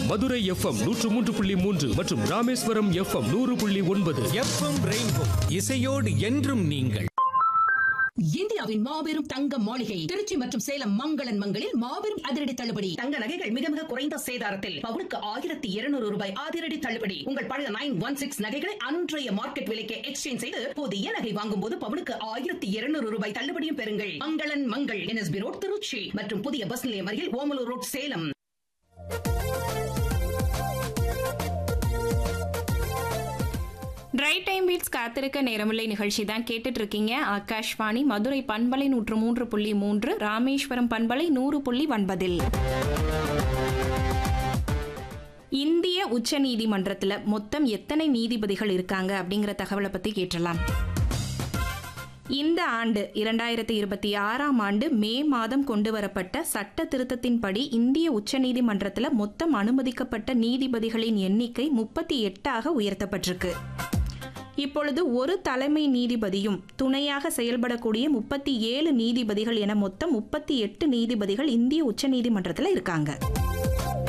Madurai FM நூற்று மூன்று புள்ளி மூன்று மற்றும் ராமேஸ்வரம் எஃப்எம் நூறு புள்ளி ஒன்பது எஃப்எம் ரெயின்போ இசையோடு என்றும் நீங்கள் இந்தியாவின் மாபெரும் தங்க மாளிகை திருச்சி மற்றும் சேலம் மங்களன் மங்களில் மாபெரும் அதிரடி தள்ளுபடி தங்க நகைகள் மிக மிக குறைந்த சேதாரத்தில் பவுனுக்கு ஆயிரத்தி இருநூறு ரூபாய் அதிரடி தள்ளுபடி உங்கள் பழைய நைன் ஒன் சிக்ஸ் நகைகளை அன்றைய மார்க்கெட் விலைக்கு எக்ஸ்சேஞ்ச் செய்து புதிய நகை வாங்கும் போது பவுனுக்கு ஆயிரத்தி இருநூறு ரூபாய் தள்ளுபடியும் பெறுங்கள் மங்களன் மங்கள் என்எஸ்பி ரோட் திருச்சி மற்றும் புதிய பஸ் நிலையம் அருகில் Omalur road Salem dry time beats காத்திருக்க நேரமில்லை நிகழ்ச்சி தான் கேட்டுட்டு இருக்கீங்க ஆகாஷ்வாணி மதுரை பண்பலை நூற்று மூன்று புள்ளி மூன்று ராமேஸ்வரம் பண்பலை நூறு புள்ளி ஒன்பதில் இந்திய உச்ச நீதிமன்றத்தில் மொத்தம் எத்தனை நீதிபதிகள் இருக்காங்க அப்படிங்கிற தகவலை பற்றி கேட்டலாம் இந்த ஆண்டு இரண்டாயிரத்தி இருபத்தி ஆறாம் ஆண்டு மே மாதம் கொண்டு வரப்பட்ட சட்ட திருத்தத்தின்படி இந்திய உச்சநீதிமன்றத்தில் மொத்தம் அனுமதிக்கப்பட்ட நீதிபதிகளின் எண்ணிக்கை முப்பத்தி எட்டாக உயர்த்தப்பட்டிருக்கு இப்பொழுது ஒரு தலைமை நீதிபதியும் துணையாக செயல்படக்கூடிய முப்பத்தி ஏழு நீதிபதிகள் என மொத்தம் முப்பத்தி எட்டு நீதிபதிகள் இந்திய உச்சநீதிமன்றத்தில் இருக்காங்க